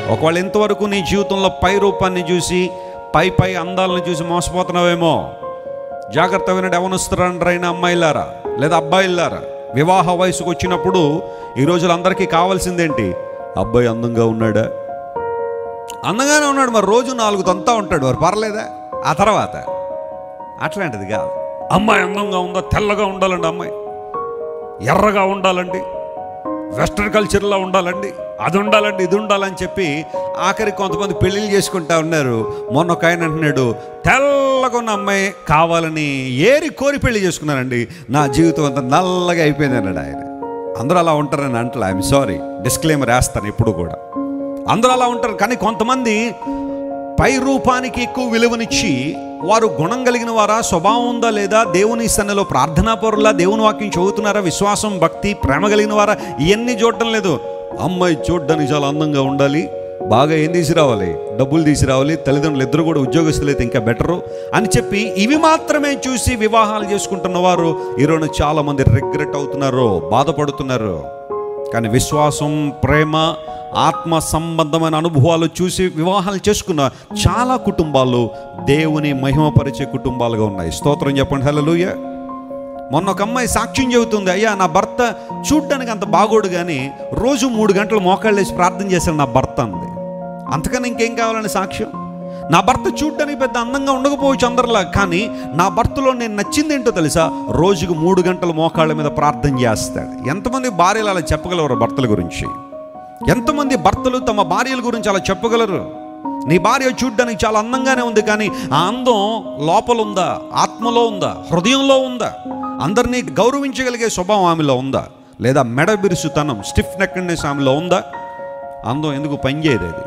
ఒకవేళ ఇంతవరకు నీ జీవితంలో పై రూపాన్ని చూసి పై పై అందాలను చూసి మోసపోతున్నావేమో జాగ్రత్త వినడు ఎవనొస్తారండ్రైన అమ్మాయిలారా లేదా అబ్బాయిలారా వివాహ వయసుకు వచ్చినప్పుడు ఈ రోజులు అందరికీ కావాల్సిందేంటి అబ్బాయి అందంగా ఉన్నాడా అందంగానే ఉన్నాడు మరి రోజు నాలుగు తంతా ఉంటాడు మరి పర్లేదా ఆ తర్వాత అట్లాంటిది కాదు అమ్మాయి అందంగా ఉందా తెల్లగా ఉండాలండి అమ్మాయి ఎర్రగా ఉండాలండి వెస్ట్రన్ కల్చర్లో ఉండాలండి అది ఉండాలండి ఇది ఉండాలని చెప్పి ఆఖరికి కొంతమంది పెళ్ళిళ్ళు చేసుకుంటా ఉన్నారు మొన్న ఒక ఆయన అంటున్నాడు తెల్లగా ఉన్న అమ్మాయి కావాలని ఏరి కోరి పెళ్లి చేసుకున్నానండి నా జీవితం అంతా నల్లగా అయిపోయింది అన్నాడు ఆయన అందరూ అలా ఉంటారని అంటలే ఐఎమ్ సారీ డిస్క్లైమర్ వేస్తాను ఎప్పుడు కూడా అందరూ అలా ఉంటారు కానీ కొంతమంది పై రూపానికి ఎక్కువ విలువనిచ్చి వారు గుణం కలిగిన వారా స్వభావం ఉందా లేదా దేవుని సన్నిలో ప్రార్థనా పరులా దేవుని వాక్యం చదువుతున్నారా విశ్వాసం భక్తి ప్రేమ కలిగిన వారా ఇవన్నీ చూడటం లేదు అమ్మాయి చూడడానికి చాలా అందంగా ఉండాలి బాగా ఏం తీసుకురావాలి డబ్బులు తీసుకురావాలి తల్లిదండ్రులు ఇద్దరు కూడా ఉద్యోగస్తులు అయితే ఇంకా బెటరు అని చెప్పి ఇవి మాత్రమే చూసి వివాహాలు చేసుకుంటున్న వారు ఈరోజు చాలామంది రిగ్రెట్ అవుతున్నారు బాధపడుతున్నారు కానీ విశ్వాసం ప్రేమ ఆత్మ సంబంధమైన అనుభవాలు చూసి వివాహాలు చేసుకున్న చాలా కుటుంబాలు దేవుని మహిమపరిచే కుటుంబాలుగా ఉన్నాయి స్తోత్రం చెప్పండి హలోయ మొన్న ఒక అమ్మాయి సాక్ష్యం చెబుతుంది అయ్యా నా భర్త చూడ్డానికి అంత బాగోడు కానీ రోజు మూడు గంటలు మోకాళ్ళు వేసి ప్రార్థన చేశాను నా భర్త అంది అంతకన్నా ఇంకేం కావాలని సాక్ష్యం నా భర్త చూడ్డానికి పెద్ద అందంగా ఉండకపోవచ్చు అందరిలా కానీ నా భర్తలో నేను నచ్చింది ఏంటో తెలుసా రోజుకు మూడు గంటలు మోకాళ్ళ మీద ప్రార్థన చేస్తాడు ఎంతమంది భార్యలు అలా చెప్పగలరు భర్తల గురించి ఎంతమంది భర్తలు తమ భార్యల గురించి అలా చెప్పగలరు నీ భార్య చూడ్డానికి చాలా అందంగానే ఉంది కానీ ఆ అందం లోపల ఉందా ఆత్మలో ఉందా హృదయంలో ఉందా అందరినీ గౌరవించగలిగే స్వభావం ఆమెలో ఉందా లేదా మెడ బిరుసుతనం స్టిఫ్ నెక్నెస్ ఆమెలో ఉందా అందం ఎందుకు పనిచేయదు అది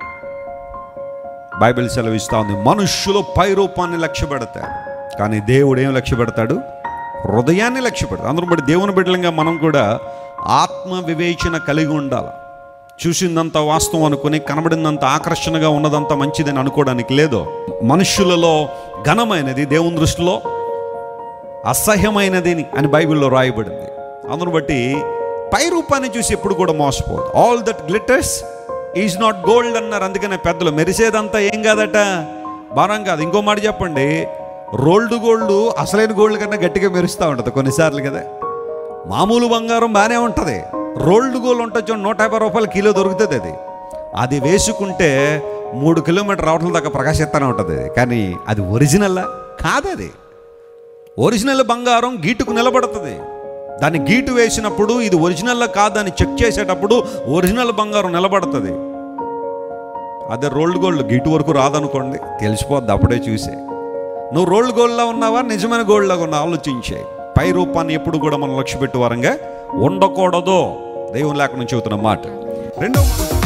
బైబిల్ సెలవిస్తూ ఉంది మనుష్యులు పై రూపాన్ని లక్ష్య పెడతారు కానీ దేవుడు ఏం లక్ష్య పెడతాడు హృదయాన్ని లక్ష్య పెడతాడు అందరం బట్టి దేవుని బిడ్డలంగా మనం కూడా ఆత్మ వివేచన కలిగి ఉండాలి చూసిందంత వాస్తవం అనుకుని కనబడిందంత ఆకర్షణగా ఉన్నదంత మంచిదని అనుకోవడానికి లేదు మనుష్యులలో ఘనమైనది దేవుని దృష్టిలో అసహ్యమైనది అని బైబిల్లో రాయబడింది అందును బట్టి పై రూపాన్ని చూసి ఎప్పుడు కూడా మోసపోదు all that glitters is not gold అన్నారు అందుకనే పెద్దలు మెరిసేదంతా ఏం కాదట భారం కాదు ఇంకో మాట చెప్పండి రోల్డ్ గోల్డ్ అసలైన గోల్డ్ కన్నా గట్టిగా మెరుస్తూ ఉంటుంది కొన్నిసార్లు కదా మామూలు బంగారం బాగానే ఉంటుంది రోల్డ్ గోల్డ్ ఉంటుంది చూడండి, నూట యాభై రూపాయల కిలో దొరుకుతుంది అది అది వేసుకుంటే మూడు కిలోమీటర్ రావటం దాకా ప్రకాశిస్తూనే ఉంటుంది అది కానీ అది ఒరిజినల్లా కాదది ఒరిజినల్ బంగారం గీటుకు నిలబడుతుంది దాన్ని గీటు వేసినప్పుడు ఇది ఒరిజినల్ కాదని చెక్ చేసేటప్పుడు ఒరిజినల్ బంగారం నిలబడుతుంది అదే రోల్డ్ గోల్డ్ గీటు వరకు రాదనుకోండి తెలిసిపోద్ది అప్పుడే చూసే నువ్వు రోల్డ్ గోల్డ్లా ఉన్నావా నిజమైన గోల్డ్లాగా ఉన్నావా ఆలోచించే పై రూపాన్ని ఎప్పుడు కూడా మనం లక్ష్య పెట్టే వారంగా ఉండకూడదు దేవుని లేకుండా చెబుతున్న మాట రెండో మాట